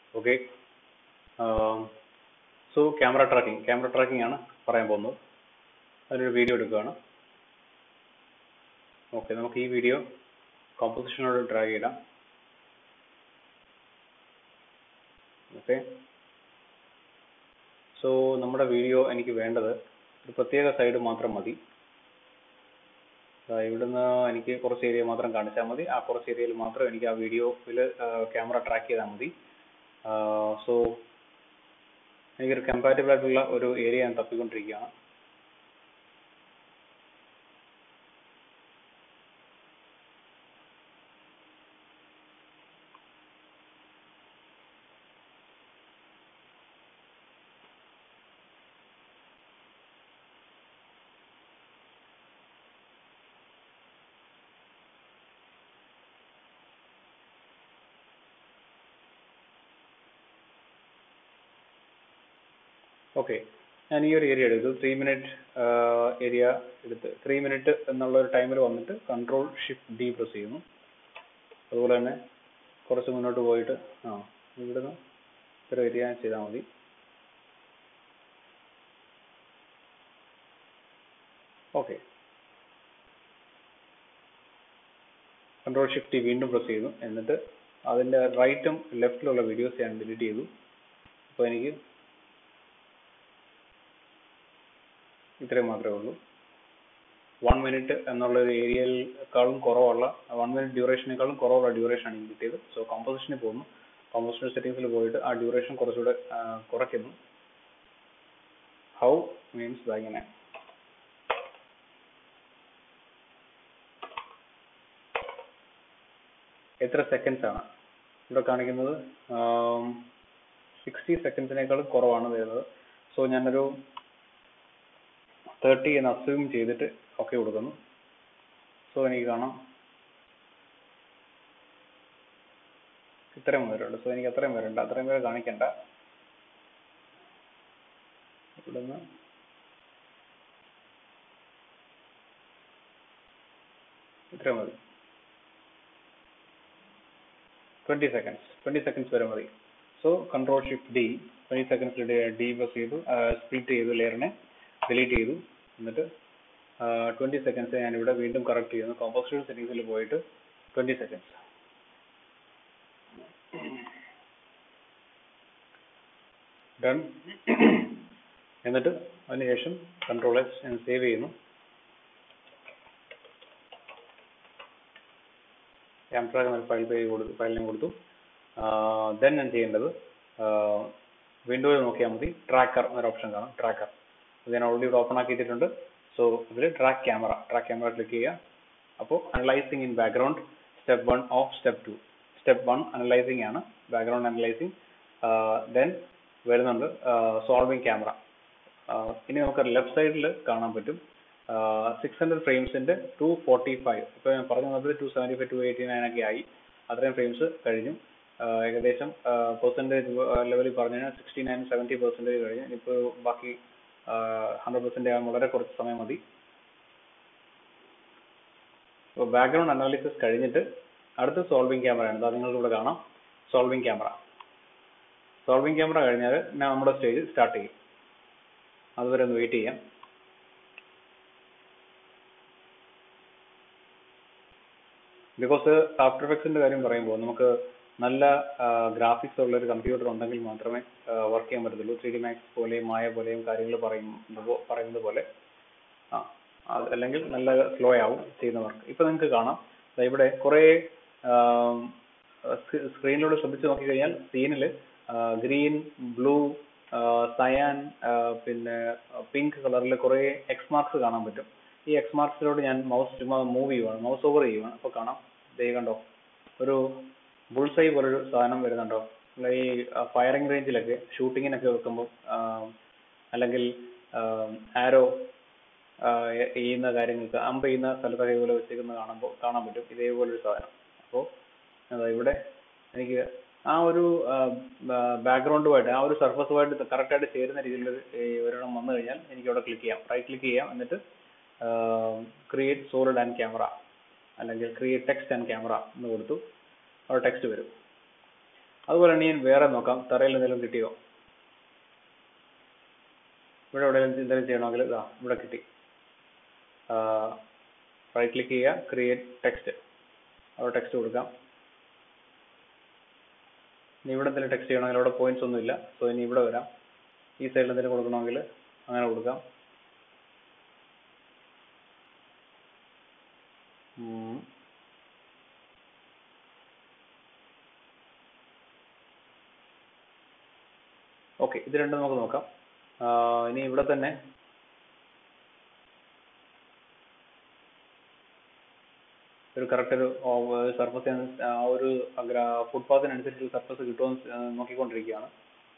Okay so camera tracking camera tracking ആണ് പറയാൻ പോകുന്നത് അതിനൊരു വീഡിയോ എടുക്കുകയാണ് ഓക്കെ നമുക്ക് ഈ വീഡിയോ കോമ്പോസിഷനോട് ഡ്രാഗ് ചെയ്യിടാം ഓക്കെ സോ നമ്മുടെ വീഡിയോ എനിക്ക് വേണ്ടത് ഒരു പ്രത്യേക സൈഡ് മാത്രം മതി ഇവിടുന്ന് എനിക്ക് കുറച്ച് ഏരിയ മാത്രം കാണിച്ചാൽ മതി ആ കുറച്ച് ഏരിയയിൽ മാത്രം എനിക്ക് ആ വീഡിയോയിൽ ക്യാമറ ട്രാക്ക് ചെയ്താൽ മതി സോ എനിക്കൊരു കമ്പാറ്റബിൾ ആയിട്ടുള്ള ഒരു ഏരിയ ഞാൻ തപ്പിക്കൊണ്ടിരിക്കുകയാണ് ഓക്കെ ഞാൻ ഈ ഒരു ഏരിയ എടുത്തു ത്രീ മിനിറ്റ് ഏരിയ എടുത്ത് ത്രീ മിനിറ്റ് എന്നുള്ള ഒരു ടൈമിൽ വന്നിട്ട് കൺട്രോൾ ഷിഫ്റ്റ് ഡി പ്രസ് ചെയ്യുന്നു അതുപോലെ തന്നെ കുറച്ച് മുന്നോട്ട് പോയിട്ട് ആ ഇവിടുന്ന് ഇത്ര ഏരിയ ചെയ്താൽ മതി ഓക്കെ കൺട്രോൾ ഷിഫ്റ്റ് ഡി വീണ്ടും പ്രസ് ചെയ്യുന്നു എന്നിട്ട് അതിൻ്റെ റൈറ്റും ലെഫ്റ്റിലുള്ള വീഡിയോസ് ഞാൻ ഡിലീറ്റ് ചെയ്തു അപ്പോൾ എനിക്ക് ഇത്രയും മാത്രമേ ഉള്ളൂ വൺ മിനിറ്റ് എന്നുള്ള ഒരു ഏരിയയിലേക്കാളും കുറവുള്ള വൺ മിനിറ്റ് ഡ്യൂറേഷനേക്കാളും കുറവുള്ള ഡ്യൂറേഷൻ ആണ് എനിക്ക് കിട്ടിയത് സോ കോമ്പോസിഷനിൽ പോകുന്നു കോമ്പോസിഷൻ സെറ്റിംഗ്സിൽ പോയിട്ട് ആ ഡ്യൂറേഷൻ കുറച്ചുകൂടെ കുറയ്ക്കുന്നു ഹൗ മീൻസ് ഇങ്ങനെ എത്ര സെക്കൻഡ്സ് ആണ് ഇവിടെ കാണിക്കുന്നത് സിക്സ്റ്റി സെക്കൻഡ്സിനേക്കാളും കുറവാണ് വരുന്നത് സോ ഞാനൊരു തേർട്ടി എന്ന് അസ്യൂം ചെയ്തിട്ട് ഓക്കെ കൊടുക്കുന്നു സോ എനിക്ക് കാണാം ഇത്രയും പേരുണ്ട് സോ എനിക്ക് അത്രയും പേരുണ്ട് അത്രയും പേര് കാണിക്കണ്ട ഇവിടുന്ന് ഇത്രയും മതി ട്വന്റി സെക്കൻഡ്സ് ട്വന്റി സെക്കൻഡ്സ് വരെ മതി so control shift D twenty seconds D ബസ് ചെയ്തു സ്പ്ലിറ്റ് ചെയ്തു ലെയറിനെ ഡിലീറ്റ് ചെയ്തു എന്നിട്ട് ട്വന്റി സെക്കൻഡ്സ് ഞാനിവിടെ വീണ്ടും കറക്റ്റ് ചെയ്യുന്നു കോമ്പോസിഷൻ സെറ്റിംഗ്സിൽ പോയിട്ട് ട്വന്റി സെക്കൻഡ്സ് ഡൺ എന്നിട്ട് അതിനുശേഷം കൺട്രോൾ എസ് ഞാൻ സേവ് ചെയ്യുന്നു ക്യാമറ എന്ന ഫയൽ പേര് കൊടുത്തു ഫയൽ നെയിം കൊടുത്തു ദെൻ ഞാൻ ചെയ്യേണ്ടത് വിൻഡോയിൽ നോക്കിയാൽ മതി ട്രാക്കർ എന്നൊരു ഓപ്ഷൻ കാണാം ട്രാക്കർ അത് ഞാൻ ഓൾറെഡി ഇവിടെ ഓപ്പൺ ആക്കിയിട്ടുണ്ട് സോ ഇതിൽ track camera track camera click ചെയ്യുക അപ്പോൾ analysing in background step one of step two step one analysing ആണ് ബാക്ക്ഗ്രൗണ്ട് അനലൈസിങ് ദെൻ വരുന്നുണ്ട് സോൾവിങ് ക്യാമറ ഇനി നമുക്ക് ലെഫ്റ്റ് സൈഡിൽ കാണാൻ പറ്റും സിക്സ് ഹൺഡ്രഡ് ഫ്രെയിംസിന്റെ ടു ഫോർട്ടി ഫൈവ് ഇപ്പോൾ ഞാൻ പറഞ്ഞു തന്നത് two seventy five two eighty nine ഒക്കെ ആയി അത്രയും ഫ്രെയിംസ് കഴിഞ്ഞു ഏകദേശം പെർസെൻറ്റേജ് ലെവലിൽ പറഞ്ഞു കഴിഞ്ഞാൽ സിക്സ്റ്റി നയൻ സെവൻറ്റി പെർസെൻറ്റേജ് കഴിഞ്ഞു ഇനിയിപ്പോൾ ബാക്കി ഹൺഡ്രഡ് പെർസെൻറ്റ് ആകാൻ വളരെ കുറച്ച് സമയം മതി അപ്പോൾ ബാക്ക്ഗ്രൗണ്ട് അനാലിസിസ് കഴിഞ്ഞിട്ട് അടുത്ത സോൾവിങ് ക്യാമറയാണ് അതാ നിങ്ങൾക്ക് ഇവിടെ കാണാം സോൾവിങ് ക്യാമറ സോൾവിങ് ക്യാമറ കഴിഞ്ഞാൽ നമ്മുടെ സ്റ്റേജ് സ്റ്റാർട്ട് ചെയ്യും അതുവരെ ഒന്ന് വെയിറ്റ് ചെയ്യാം ബിക്കോസ് ആഫ്റ്റർ എഫക്ട്സിന്റെ കാര്യം പറയുമ്പോൾ നമുക്ക് നല്ല ഗ്രാഫിക്സ് ഉള്ള ഒരു കമ്പ്യൂട്ടർ ഉണ്ടെങ്കിൽ മാത്രമേ വർക്ക് ചെയ്യാൻ പറ്റത്തുള്ളൂ ത്രീ ഡി മാക്സ് പോലെയും മായ പോലെയും കാര്യങ്ങൾ പറയുന്നത് പറയുന്നത് പോലെ ആ അല്ലെങ്കിൽ നല്ല സ്ലോ ആവും ചെയ്യുന്ന വർക്ക് ഇപ്പൊ നിങ്ങൾക്ക് കാണാം ഇവിടെ കുറെ സ്ക്രീനിലൂടെ ശ്രദ്ധിച്ച് നോക്കിക്കഴിഞ്ഞാൽ സീനിൽ ഗ്രീൻ ബ്ലൂ സയാൻ പിന്നെ പിങ്ക് കളറിൽ കുറെ എക്സ് മാർക്സ് കാണാൻ പറ്റും ഈ എക്സ് മാർക്സിലോട് ഞാൻ മൗസ് ചുമ്മാ മൂവ് ചെയ്യുവാണ് മൗസ് ഓവർ ചെയ്യുവാണ് അപ്പോൾ കാണാം ദേ കണ്ടോ ഒരു ബുൾസൈ പോലൊരു സാധനം വരുന്നുണ്ടോ ഈ ഫയറിംഗ് റേഞ്ചിലൊക്കെ ഷൂട്ടിങ്ങിനൊക്കെ വെക്കുമ്പോൾ അല്ലെങ്കിൽ ആരോ ചെയ്യുന്ന കാര്യങ്ങൾക്ക് അമ്പ് ചെയ്യുന്ന സ്ഥലത്തൊക്കെ ഇതുപോലെ വെച്ചേക്കുന്ന കാണുമ്പോൾ കാണാൻ പറ്റും ഇതേപോലെ ഒരു സാധനം അപ്പോൾ ഇവിടെ എനിക്ക് ആ ഒരു ബാക്ക്ഗ്രൗണ്ടുമായിട്ട് ആ ഒരു സർഫസുമായിട്ട് കറക്റ്റായിട്ട് ചേരുന്ന രീതിയിലൊരു ഒരെണ്ണം വന്നു കഴിഞ്ഞാൽ എനിക്ക് അവിടെ ക്ലിക്ക് ചെയ്യാം റൈറ്റ് ക്ലിക്ക് ചെയ്യാം എന്നിട്ട് ക്രിയേറ്റ് സോളിഡ് ആൻഡ് ക്യാമറ അല്ലെങ്കിൽ ക്രിയേറ്റ് ടെക്സ്റ്റ് ആൻഡ് ക്യാമറ എന്ന് കൊടുത്തു അവിടെ ടെക്സ്റ്റ് വരും അതുപോലെ തന്നെ ഞാൻ വേറെ നോക്കാം തറയിൽ എന്തെങ്കിലും കിട്ടിയോ ഇവിടെ എവിടെ എന്തെങ്കിലും ചെയ്യണമെങ്കിൽ ഇതാ ഇവിടെ കിട്ടി റൈറ്റ് ക്ലിക്ക് ചെയ്യുക ക്രിയേറ്റ് ടെക്സ്റ്റ് അവിടെ ടെക്സ്റ്റ് കൊടുക്കാം ഇനി ഇവിടെ എന്തെങ്കിലും ടെക്സ്റ്റ് ചെയ്യണമെങ്കിൽ അവിടെ പോയിന്റ്സ് ഒന്നും ഇല്ല സോ ഇനി ഇവിടെ വരാം ഈ സൈഡിൽ എന്തെങ്കിലും കൊടുക്കണമെങ്കിൽ അങ്ങനെ കൊടുക്കാം ഉം. ഓക്കെ ഇത് രണ്ടും നമുക്ക് നോക്കാം ആ, ഇനി ഇവിടെ തന്നെ ഒരു കറക്റ്റ് ഒരു സർഫസ് ആ ഒരു ഫുട്പാത്തിനനുസരിച്ചുള്ള സർഫസ് കിട്ടുമെന്ന് ആ, നോക്കിക്കൊണ്ടിരിക്കുകയാണ്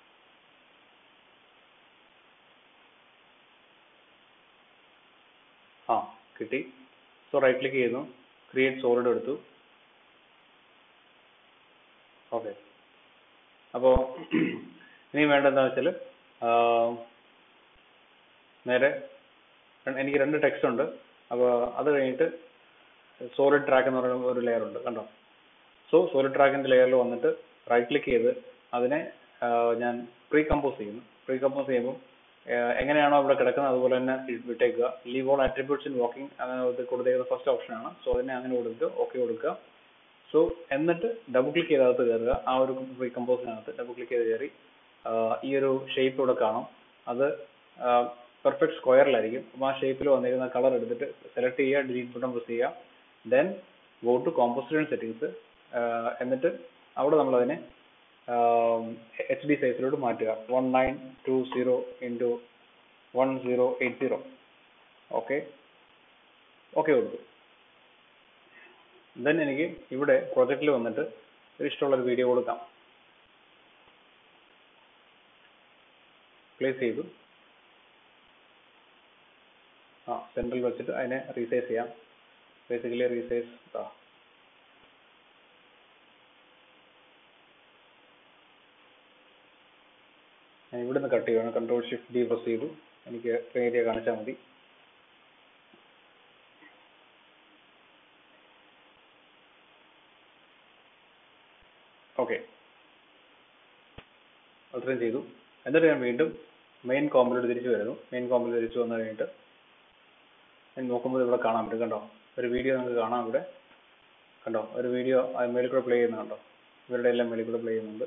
ആ കിട്ടി സോ റൈറ്റ് ക്ലിക്ക് ചെയ്യുന്നു ക്രിയേറ്റ് സോളിഡ് എടുത്തു ഓക്കെ അപ്പോൾ ഇനി വേണ്ടത് എന്താ വെച്ചാൽ നേരെ ര- എനിക്ക് രണ്ട് ടെക്സ്റ്റ് ഉണ്ട് അപ്പോൾ അത് കഴിഞ്ഞിട്ട് സോളിഡ് ട്രാക്ക് എന്ന് പറയുന്ന ഒരു ലെയർ ഉണ്ട് കണ്ടോ സോ സോളിഡ് ട്രാക്കിന്റെ ലെയറിൽ വന്നിട്ട് റൈറ്റ് ക്ലിക്ക് ചെയ്ത് അതിനെ ആ, ഞാൻ പ്രീ കമ്പോസ് ചെയ്യുന്നു പ്രീ കമ്പോസ് ചെയ്യുമ്പോൾ എങ്ങനെയാണോ അവിടെ കിടക്കുന്നത് അതുപോലെ തന്നെ ഇ- വിട്ടേക്കുക leave all attributes in walking അങ്ങനെ ഇത് കൊടുത്തേക്കുന്ന ഫസ്റ്റ് ഓപ്ഷൻ ആണ് സോ അതിനെ അങ്ങനെ കൊടുക്കുക ഓക്കെ കൊടുക്കുക സോ എന്നിട്ട് ഡബിൾ ക്ലിക്ക് ചെയ്തകത്ത് കയറുക ആ ഒരു പ്രീ കമ്പോസിനകത്ത് ഡബിൾ ക്ലിക്ക് ചെയ്ത് കയറി ആ, ഈ ഒരു ഷേപ്പ് ഇവിടെ കാണും അത് പെർഫെക്റ്റ് സ്ക്വയറിലായിരിക്കും അപ്പോൾ ആ ഷേപ്പിൽ വന്നിരിക്കുന്ന കളർ എടുത്തിട്ട് സെലക്ട് ചെയ്യുക ഡിലീറ്റ് ബട്ടൺ പ്രസ് ചെയ്യുക then go to composition settings എന്നിട്ട് അവിടെ നമ്മൾ അതിനെ എച്ച് ഡി സൈസിലോട്ട് മാറ്റുക one nine two zero into one zero eight zero okay okay കൊടുത്തു ദെൻ എനിക്ക് ഇവിടെ പ്രൊജക്റ്റിൽ വന്നിട്ട് ഒരു ഇഷ്ടമുള്ള ഒരു വീഡിയോ കൊടുക്കാം പ്ലേസ് ചെയ്തു ആ സെൻട്രൽ വെച്ചിട്ട് അതിനെ റീസൈസ് ചെയ്യാം ബേസിക്കലി റീസൈസ് ആ ഞാൻ ഇവിടുന്ന് കട്ട് ചെയ്യുകയാണ് കൺട്രോൾ ഷിഫ്റ്റ് ഡി പ്രസ് ചെയ്തു എനിക്ക് ഏരിയ കാണിച്ചാൽ മതി ഓക്കെ അത്രയും ചെയ്തു എന്നിട്ട് ഞാൻ വീണ്ടും മെയിൻ കോമ്പിലോട്ട് തിരിച്ചു വരുന്നു മെയിൻ കോമ്പിൽ തിരിച്ചു വന്നു കഴിഞ്ഞിട്ട് ഞാൻ നോക്കുമ്പോൾ ഇവിടെ കാണാൻ പറ്റും കണ്ടോ ഒരു വീഡിയോ നിങ്ങൾക്ക് കാണാം ഇവിടെ കണ്ടോ ഒരു വീഡിയോ മേളിൽ കൂടെ പ്ലേ ചെയ്യുന്നത് കണ്ടോ ഇവരുടെ എല്ലാം മേളിൽ കൂടെ പ്ലേ ചെയ്യുന്നുണ്ട്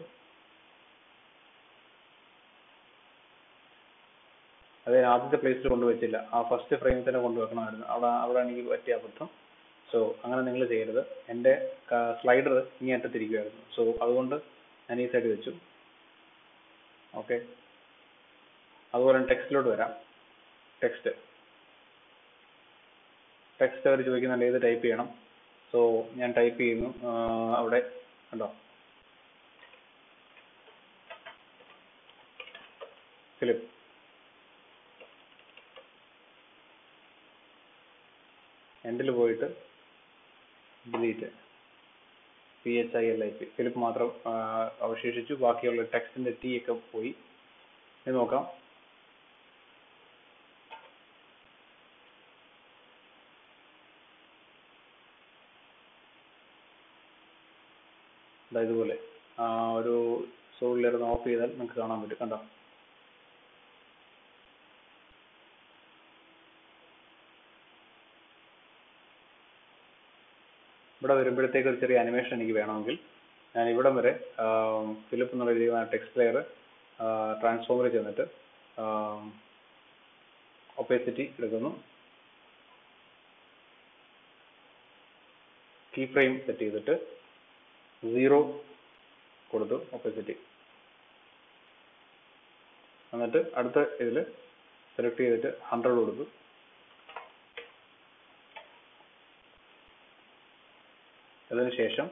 അത് ഞാൻ ആദ്യത്തെ പ്ലേസിൽ കൊണ്ടുവച്ചില്ല ആ ഫസ്റ്റ് ഫ്രെയിമിൽ തന്നെ കൊണ്ടുവെക്കണമായിരുന്നു അവിടെ അവിടെ എനിക്ക് പറ്റിയ അബദ്ധം സോ അങ്ങനെ നിങ്ങൾ ചെയ്യരുത് എൻ്റെ സ്ലൈഡർ ഇനി അറ്റത്തിരിക്കുമായിരുന്നു സോ അതുകൊണ്ട് ഞാൻ ഈ സൈഡ് വെച്ചു ഓക്കെ അതുപോലെ ടെക്സ്റ്റിലോട്ട് വരാം ടെക്സ്റ്റ് ടെക്സ്റ്റ് അവർ ചോദിക്കുന്നുണ്ട് ഏത് ടൈപ്പ് ചെയ്യണം സോ ഞാൻ ടൈപ്പ് ചെയ്യുന്നു ആ, അവിടെ കണ്ടോ ഫിലിപ്പ് എൻഡിൽ പോയിട്ട് delete P H I L I P Philip മാത്രം ആ, അവശേഷിച്ചു ബാക്കിയുള്ള ടെക്സ്റ്റിന്റെ ടി ഒക്കെ പോയി ഇത് നോക്കാം ദാ ഇതുപോലെ ആ, ഒരു സോളിലിരുന്ന് ഓഫ് ചെയ്താൽ നിങ്ങൾക്ക് കാണാൻ പറ്റും കണ്ടോ ഇവിടെ വരുമ്പോഴത്തേക്ക് ഒരു ചെറിയ അനിമേഷൻ എനിക്ക് വേണമെങ്കിൽ ഞാൻ ഇവിടം വരെ ഫിലിപ്പ് എന്നുള്ള രീതിയിൽ ടെക്സ്റ്റ് ലെയർ ട്രാൻസ്ഫോമറിൽ ചെന്നിട്ട് ഒപ്പേസിറ്റി എടുക്കുന്നു കീ ഫ്രെയിം സെറ്റ് ചെയ്തിട്ട് സീറോ കൊടുത്തു ഒപ്പേസിറ്റി എന്നിട്ട് അടുത്ത ഇതിൽ സെലക്ട് ചെയ്തിട്ട് ഹൺഡ്രഡ് കൊടുത്തു അതിനുശേഷം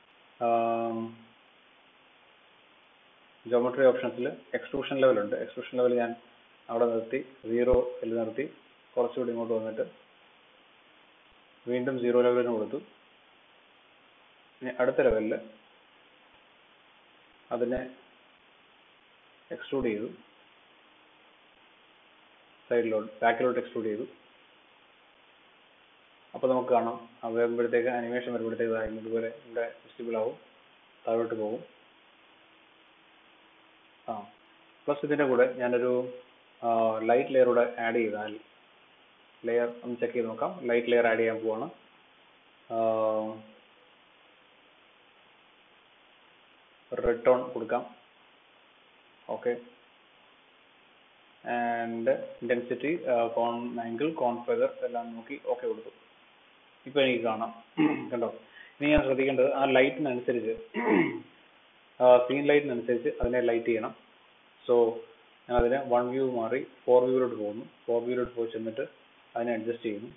ജോമെട്രി ഓപ്ഷൻസിൽ എക്സ്ട്രൂഷൻ ലെവൽ ഉണ്ട് എക്സ്ട്രൂഷൻ ലെവൽ ഞാൻ അവിടെ നിർത്തി സീറോ ഇതിൽ നിർത്തി കുറച്ചുകൂടി ഇങ്ങോട്ട് വന്നിട്ട് വീണ്ടും സീറോ ലെവലിന് കൊടുത്തു ഇനി അടുത്ത ലെവലിൽ അതിനെ എക്സ്ട്രൂഡ് ചെയ്തു സൈഡിലോട്ട് ബാക്കിലോട്ട് എക്സ്ട്രൂഡ് ചെയ്തു അപ്പോൾ നമുക്ക് കാണാം അത് വരുമ്പോഴത്തേക്ക് അനിമേഷൻ വരുമ്പോഴത്തേക്ക് ഇതാ ഇതുപോലെ ഇവിടെ വിസിബിൾ ആവും താഴോട്ട് പോകും പ്ലസ് ഇതിന്റെ കൂടെ ഞാനൊരു ലൈറ്റ് ലെയർ കൂടെ ആഡ് ചെയ്താൽ ലെയർ ഒന്ന് ചെക്ക് ചെയ്ത് നോക്കാം ലൈറ്റ് ലെയർ ആഡ് ചെയ്യാൻ പോവാണ് റെഡ് ടോൺ കൊടുക്കാം okay and intensity cone angle cone feather എല്ലാം നോക്കി ഓക്കെ കൊടുത്തു ഇപ്പൊ എനിക്ക് കാണാം കണ്ടോ ഇനി ഞാൻ ശ്രദ്ധിക്കേണ്ടത് ആ ലൈറ്റിനനുസരിച്ച് സീൻ ലൈറ്റിനനുസരിച്ച് അതിനെ ലൈറ്റ് ചെയ്യണം സോ ഞാൻ അതിനെ വൺ വ്യൂ മാറി ഫോർ വ്യൂവിലോട്ട് പോകുന്നു ഫോർ വ്യൂവിലോട്ട് പോയി ചെന്നിട്ട് അതിനെ അഡ്ജസ്റ്റ് ചെയ്യുന്നു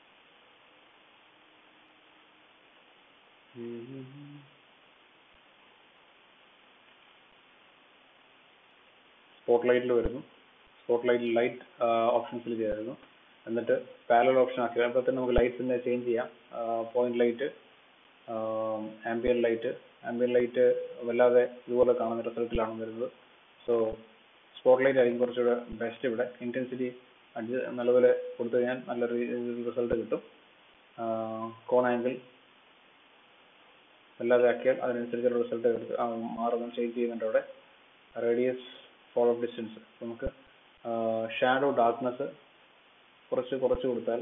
സ്പോട്ട് ലൈറ്റിൽ വരുന്നു സ്പോട്ട് ലൈറ്റിൽ ലൈറ്റ് ഓപ്ഷൻസിൽ ചെയ്യായിരുന്നു എന്നിട്ട് പാരലൽ ഓപ്ഷൻ ആക്കി അപ്പോൾ തന്നെ നമുക്ക് ലൈറ്റ്സിനെ ചേഞ്ച് ചെയ്യാം point light ambient light ambient light വല്ലാതെ ഇതുപോലെ കാണുന്ന റിസൾട്ടിലാണ് വരുന്നത് സോ സ്പോട്ട് ലൈറ്റ് ആയിരിക്കും കുറച്ചുകൂടെ ബെസ്റ്റ് ഇവിടെ ഇന്റൻസിറ്റി അഡ്ജ നല്ലപോലെ കൊടുത്തു കഴിഞ്ഞാൽ നല്ല റിസൾട്ട് കിട്ടും കോൺ ആംഗിൾ വല്ലാതെ ആക്കിയാൽ അതിനനുസരിച്ചുള്ള റിസൾട്ട് മാറുന്നു ചേഞ്ച് ചെയ്യുന്നുണ്ട് അവിടെ റേഡിയസ് ഫോളോ ഡിസ്റ്റൻസ് നമുക്ക് ഷാഡോ ഡാർക്ക്നെസ് കുറച്ച് കുറച്ച് കൊടുത്താൽ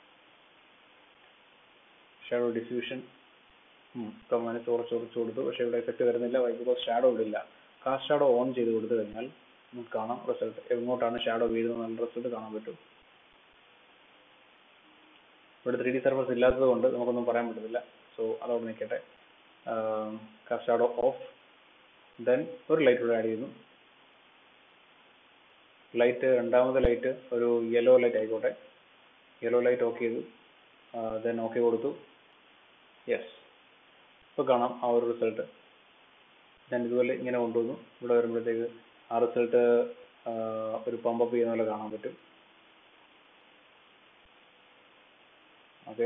ഷാഡോ ഡിഫ്യൂഷൻ കമാൻഡ് കുറച്ച് കുറച്ച് കൊടുത്തു പക്ഷേ ഇവിടെ എഫക്റ്റ് വരുന്നില്ല ബിക്കോസ് ഷാഡോ ഇടില്ല കാസ്റ്റ് ഷാഡോ ഓൺ ചെയ്ത് കൊടുത്തു കഴിഞ്ഞാൽ നമുക്ക് കാണാം റിസൾട്ട് എങ്ങോട്ടാണ് ഷാഡോ വീഴുന്നത് നല്ല റിസൾട്ട് കാണാൻ പറ്റും ഇവിടെ ത്രീ ഡി സർഫസ് ഇല്ലാത്തത് കൊണ്ട് നമുക്കൊന്നും പറയാൻ പറ്റത്തില്ല സോ അതവിടെ നിൽക്കട്ടെ കാസ്റ്റ് ഷാഡോ ഓഫ് ദെൻ ഒരു ലൈറ്റ് കൂടെ ആഡ് ചെയ്യുന്നു ലൈറ്റ് രണ്ടാമത്തെ ലൈറ്റ് ഒരു യെല്ലോ ലൈറ്റ് ആയിക്കോട്ടെ യെല്ലോ ലൈറ്റ് ഓക്കെ ചെയ്തു ദെൻ ഓക്കെ കൊടുത്തു യെസ് ഇപ്പോൾ കാണാം ആ ഒരു റിസൾട്ട് ഞാൻ ഇതുപോലെ ഇങ്ങനെ കൊണ്ടുവന്നു ഇവിടെ വരുമ്പോഴത്തേക്ക് ആ റിസൾട്ട് ഒരു പമ്പപ്പ് ചെയ്യുന്ന പോലെ കാണാൻ പറ്റും ഓക്കെ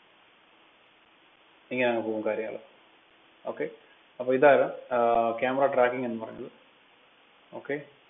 ഇങ്ങനെ അങ്ങ് പോകും കാര്യങ്ങൾ ഓക്കെ അപ്പോൾ ഇതാണ് ക്യാമറ ട്രാക്കിംഗ് എന്ന് പറയുന്നത് ഓക്കെ